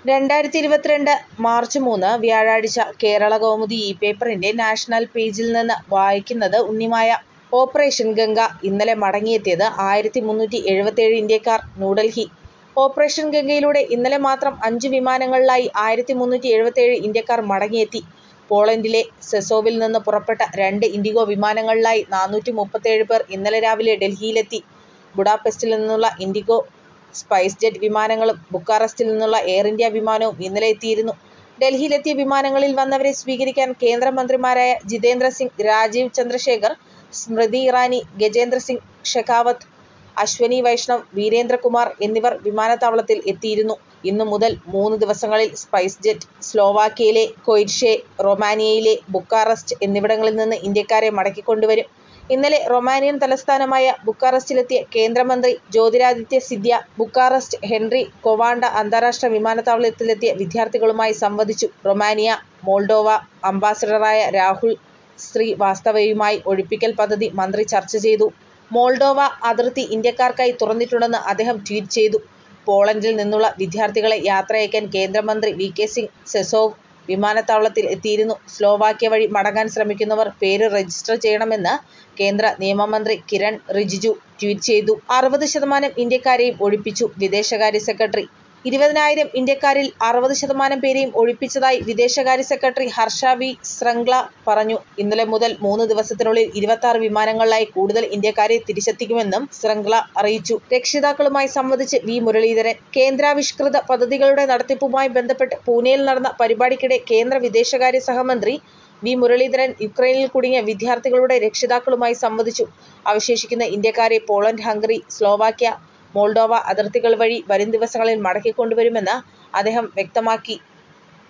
രണ്ടായിരത്തി ഇരുപത്തിരണ്ട് മാർച്ച് മൂന്ന് വ്യാഴാഴ്ച കേരളകൗമുദി ഇ പേപ്പറിന്റെ നാഷണൽ പേജിൽ നിന്ന് വായിക്കുന്നത് ഉണ്ണിമായ. ഓപ്പറേഷൻ ഗംഗ ഇന്നലെ മടങ്ങിയെത്തിയത് ആയിരത്തി മുന്നൂറ്റി എഴുപത്തേഴ് ഇന്ത്യക്കാർ ന്യൂഡൽഹി ഓപ്പറേഷൻ ഗംഗയിലൂടെ ഇന്നലെ മാത്രം അഞ്ചു വിമാനങ്ങളിലായി ആയിരത്തി മുന്നൂറ്റി എഴുപത്തേഴ് ഇന്ത്യക്കാർ മടങ്ങിയെത്തി. പോളണ്ടിലെ സെസോവിൽ നിന്ന് പുറപ്പെട്ട രണ്ട് ഇൻഡിഗോ വിമാനങ്ങളിലായി നാനൂറ്റി മുപ്പത്തേഴ് പേർ ഇന്നലെ രാവിലെ ഡൽഹിയിലെത്തി. ബുഡാപെസ്റ്റിൽ നിന്നുള്ള ഇൻഡിഗോ, സ്പൈസ് ജെറ്റ് വിമാനങ്ങളും ബുക്കാറസ്റ്റിൽ നിന്നുള്ള എയർ ഇന്ത്യ വിമാനവും ഇന്നലെ എത്തിയിരുന്നു. ഡൽഹിയിലെത്തിയ വിമാനങ്ങളിൽ വന്നവരെ സ്വീകരിക്കാൻ കേന്ദ്രമന്ത്രിമാരായ ജിതേന്ദ്ര സിംഗ്, രാജീവ് ചന്ദ്രശേഖർ, സ്മൃതി ഇറാനി, ഗജേന്ദ്ര സിംഗ് ഷെഖാവത്ത്, അശ്വനി വൈഷ്ണവ്, വീരേന്ദ്ര കുമാർ എന്നിവർ വിമാനത്താവളത്തിൽ എത്തിയിരുന്നു. ഇന്നു മുതൽ മൂന്ന് ദിവസങ്ങളിൽ സ്പൈസ് ജെറ്റ് സ്ലോവാക്യയിലെ കൊയിറ്റെ, റൊമാനിയയിലെ ബുക്കാറസ്റ്റ് എന്നിവിടങ്ങളിൽ നിന്ന് ഇന്ത്യക്കാരെ മടക്കിക്കൊണ്ടുവരും. ഇന്നലെ റൊമാനിയൻ തലസ്ഥാനമായ ബുക്കാറസ്റ്റിലെത്തിയ കേന്ദ്രമന്ത്രി Jyotiraditya Scindia Bucharest Henri Coanda അന്താരാഷ്ട്ര വിമാനത്താവളത്തിലെത്തിയ വിദ്യാർത്ഥികളുമായി സംവദിച്ചു. റൊമാനിയ, മോൾഡോവ അംബാസഡറായ രാഹുൽ ശ്രീവാസ്തവയുമായി ഒഴിപ്പിക്കൽ പദ്ധതി മന്ത്രി ചർച്ച ചെയ്തു. മോൾഡോവ അതിർത്തി ഇന്ത്യക്കാർക്കായി തുറന്നിട്ടുണ്ടെന്ന് അദ്ദേഹം ട്വീറ്റ് ചെയ്തു. പോളണ്ടിൽ നിന്നുള്ള വിദ്യാർത്ഥികളെ യാത്രയയക്കാൻ കേന്ദ്രമന്ത്രി വി കെ സിംഗ് സെസോവ് വിമാനത്താവളത്തിൽ എത്തിയിരുന്നു. സ്ലോവാക്യ വഴി മടങ്ങാൻ ശ്രമിക്കുന്നവർ പേര് രജിസ്റ്റർ ചെയ്യണമെന്ന് കേന്ദ്ര നിയമമന്ത്രി കിരൺ റിജിജു ട്വീറ്റ് ചെയ്തു. അറുപത് ശതമാനം ഇന്ത്യക്കാരെയും ഒഴിപ്പിച്ചു വിദേശകാര്യ സെക്രട്ടറി ഇരുപതിനായിരം ഇന്ത്യക്കാരിൽ അറുപത് ശതമാനം പേരെയും ഒഴിപ്പിച്ചതായി വിദേശകാര്യ സെക്രട്ടറി ഹർഷ വി ശ്രിങ്ല പറഞ്ഞു. ഇന്നലെ മുതൽ മൂന്ന് ദിവസത്തിനുള്ളിൽ ഇരുപത്താറ് വിമാനങ്ങളിലായി കൂടുതൽ ഇന്ത്യക്കാരെ തിരിച്ചെത്തിക്കുമെന്നും ശ്രിങ്ല അറിയിച്ചു. രക്ഷിതാക്കളുമായി സംവദിച്ച് വി മുരളീധരൻ കേന്ദ്രാവിഷ്കൃത പദ്ധതികളുടെ നടത്തിപ്പുമായി ബന്ധപ്പെട്ട് പൂനെയിൽ നടന്ന പരിപാടിക്കിടെ കേന്ദ്ര വിദേശകാര്യ സഹമന്ത്രി വി മുരളീധരൻ യുക്രൈനിൽ കുടുങ്ങിയ വിദ്യാർത്ഥികളുടെ രക്ഷിതാക്കളുമായി സംവദിച്ചു. അവശേഷിക്കുന്ന ഇന്ത്യക്കാരെ പോളണ്ട്, ഹംഗറി, സ്ലോവാക്യ, മോൾഡോവ അതിർത്തികൾ വഴി വരും ദിവസങ്ങളിൽ മടക്കിക്കൊണ്ടുവരുമെന്ന് അദ്ദേഹം വ്യക്തമാക്കി.